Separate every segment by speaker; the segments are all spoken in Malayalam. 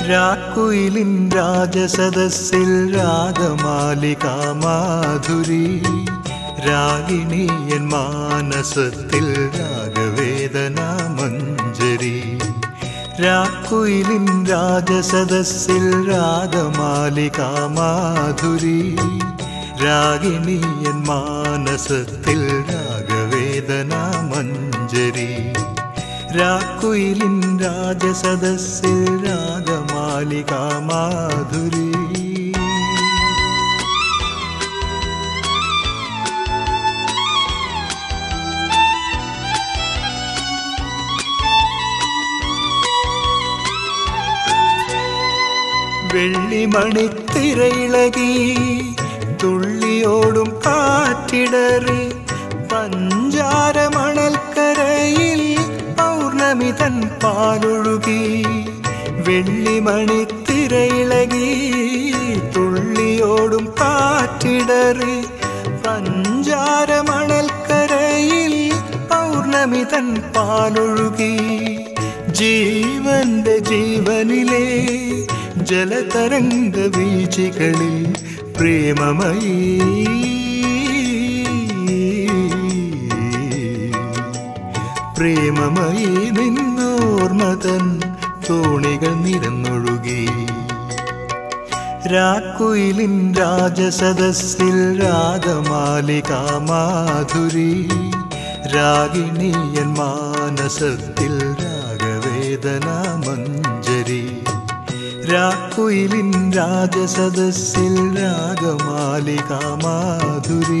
Speaker 1: രാക്കുയിലിൻ രാജസദസ്സിൽ രാഗമാലിക മാധുരി രാഗിണിയൻ മാനസത്തിൽ രാഗവേദന മഞ്ജരി രാക്കുയിലിൻ രാജസദസ്സിൽ രാഗമാലിക മാധുരി രാഗിണിയൻ മാനസത്തിൽ രാഗവേദന മഞ്ജരി രാക്കുയിലിൻ രാജസദസ്സിൽ രാഗമാലിക മാധുരി വെള്ളിമണിത്തിരയിളകി തുള്ളിയോടും കാറ്റിടറി പഞ്ചാരമണൽക്കരയിൽ പൗർണമി തൻ പാലൊഴുകി വെള്ളിമണിത്തിരയിളകി തുള്ളിയോടും കാറ്റിടറി പഞ്ചാരമണൽക്കരയിൽ പൗർണമി തൻ പാലൊഴുകി ജീവന്റെ ജീവനിലെ ജലതരംഗ വീഴ്ചകളിൽ പ്രേമമയീ പ്രേമമയീ നിന്നോർമതൻ തോണികൾ നിരന്നൊഴുകി രാക്കുയിലിൻ രാജസദസ്സിൽ രാഗമാലിക മാധുരി രാഗിണിയൻ മാനസത്തിൽ രാഗവേദന മഞ്ജരി രാക്കുയിലിൻ രാജസദസ്സിൽ രാഗമാലിക മാധുരി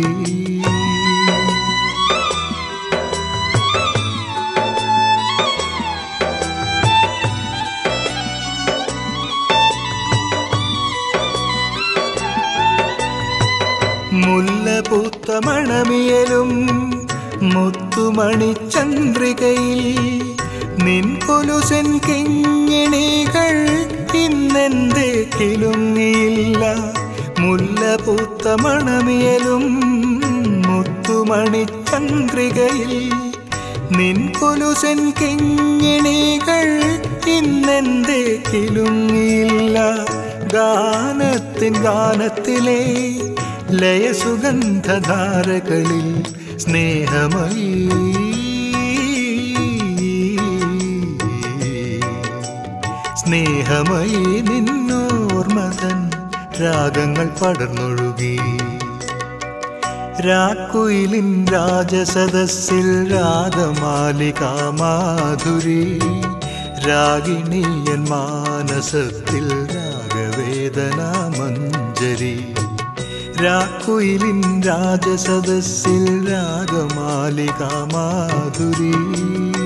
Speaker 1: മുല്ലപൂത്ത മണമിയലും മുത്തുമണി ചന്ദ്രികയിൽ നിൻ കൊലുസൻ കിങ്ങിണികൾ ഇന്നെന്റെ കിലുങ്ങിയില്ല മുല്ലപൂത്ത മണമിയലും മുത്തുമണി ചന്ദ്രികയിൽ നിൻ കൊലുസൻ കിങ്ങിണികൾ ഇന്നെന്റെ കിലുങ്ങിയില്ല ഗാനത്തിൻ ഗാനത്തിലെ ലയസുഗന്ധധാരകളിൽ സ്നേഹമയീ സ്നേഹമയീ നിന്നോർമതൻ രാഗങ്ങൾ പടർന്നൊഴുകി രാക്കുയിലിൻ രാജസദസ്സിൽ രാഗമാലിക മാധുരി രാഗിണിയൻ മാനസത്തിൽ രാഗവേദന മഞ്ജരി രാക്കുയിലിൻ രാജസദസ്സിൽ രാഗമാലിക മാധുരി